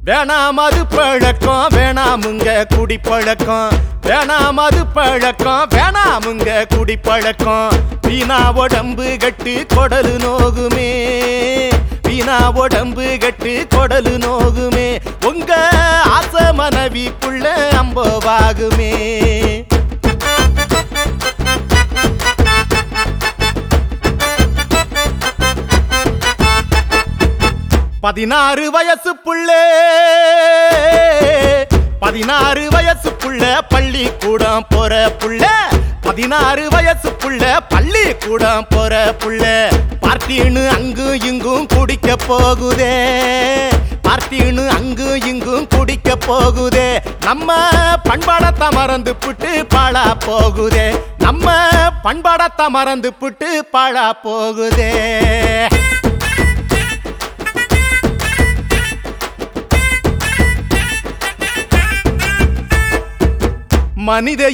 வேணாம் அது பழக்கம் வேணாமுங்க குடிப்பழக்கம் வேணாம் அது பழக்கம் வேணாமுங்க குடிப்பழக்கம் வீணா உடம்பு கட்டு கொடலு நோகுமே வீணா உடம்பு கட்டு கொடலு நோகுமே உங்க ஆசை மனைவிக்குள்ள அம்பவாகுமே பதினாறு வயசு புள்ளே பதினாறு வயசு புள்ள பள்ளிக்கூடம் போற புள்ள பதினாறு வயசு புள்ள பள்ளிக்கூடம் போற புள்ள பார்ட்டின்னு அங்கும் இங்கும் குடிக்க போகுதே பார்ட்டின்னு அங்கும் இங்கும் குடிக்க போகுதே நம்ம பண்பாடத்தை மறந்து புட்டு பாழா போகுதே நம்ம பண்பாடத்தை மறந்து புட்டு பாழா போகுதே மனித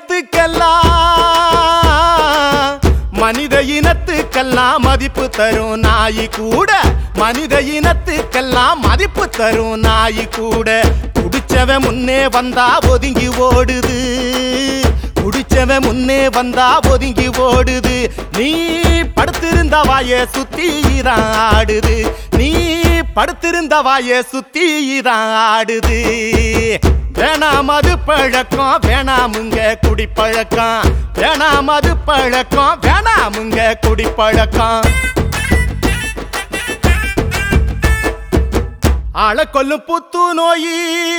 இனத்துக்கெல்லாம் மனித இனத்துக்கெல்லாம் மதிப்பு தரும் நாய் கூட மனித இனத்துக்கெல்லாம் மதிப்பு தரும் நாய் கூட குடிச்சவன் முன்னே வந்தா ஒதுங்கி ஓடுது குடிச்சவன் முன்னே வந்தா ஒதுங்கி ஓடுது நீ படுத்திருந்த வாய சுத்தி தான் ஆடுது நீ படுத்திருந்த வாய சுத்தி தான் ஆடுது வேணாம் அது பழக்கம் வேணாமுங்க குடிப்பழக்கம் வேணாம் அது பழக்கம் வேணாமுங்க குடிப்பழக்கம் ஆள கொல்லும் புத்து நோயி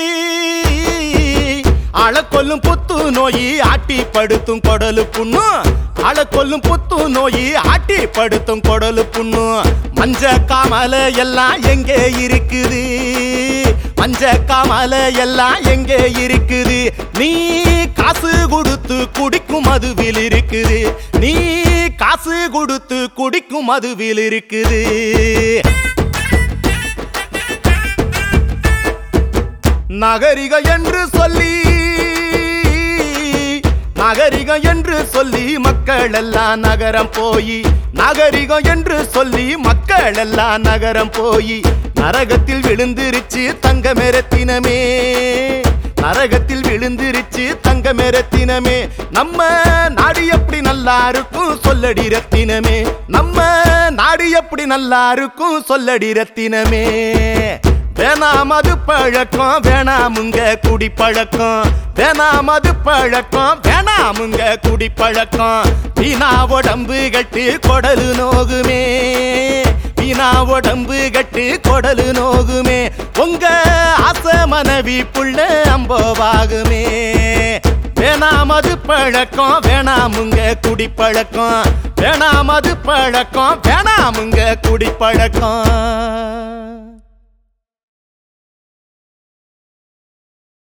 ஆள கொல்லும் புத்து நோயி ஆட்டி படுத்தும் கொடலு புண்ணு ஆள கொல்லும் புத்து நோயி ஆட்டி படுத்தும் கொடலு புண்ணு மஞ்ச காமல எல்லாம் எங்கே இருக்குது மஞ்ச காமல எல்லாம் எங்கே இருக்குது நீ காசு கொடுத்து குடிக்கும் மதுவில் இருக்குது நீ காசு கொடுத்து குடிக்கும் மதுவில் இருக்குது நகரிக என்று சொல்லி நகரிகம் என்று சொல்லி மக்கள் எல்லாம் நகரம் போய் நகரிகம் என்று சொல்லி மக்கள் எல்லாம் நகரம் போய் நரகத்தில் விழுந்திருச்சு தங்க மெரத்தினமே நரகத்தில் விழுந்திருச்சு தங்க மெரத்தினமே நம்ம நாடு எப்படி நல்லா இருக்கும் சொல்லடி ரத்தினமே நம்ம நாடு எப்படி நல்லா இருக்கும் சொல்லடி ரத்தினமே வேணாம் அது பழக்கம் வேணாமுங்க குடிப்பழக்கம் வேணாம் அது பழக்கம் வேணாமுங்க குடிப்பழக்கம் வீணா உடம்பு கட்டு கொடலு நோகுமே வீணா உடம்பு கட்டு கொடலு நோகுமே உங்க ஆசை மனைவி புள்ள அம்போவாகுமே வேணாம் அது பழக்கம் வேணாமுங்க குடிப்பழக்கம் வேணாம் அது பழக்கம் வேணாமுங்க குடிப்பழக்கம்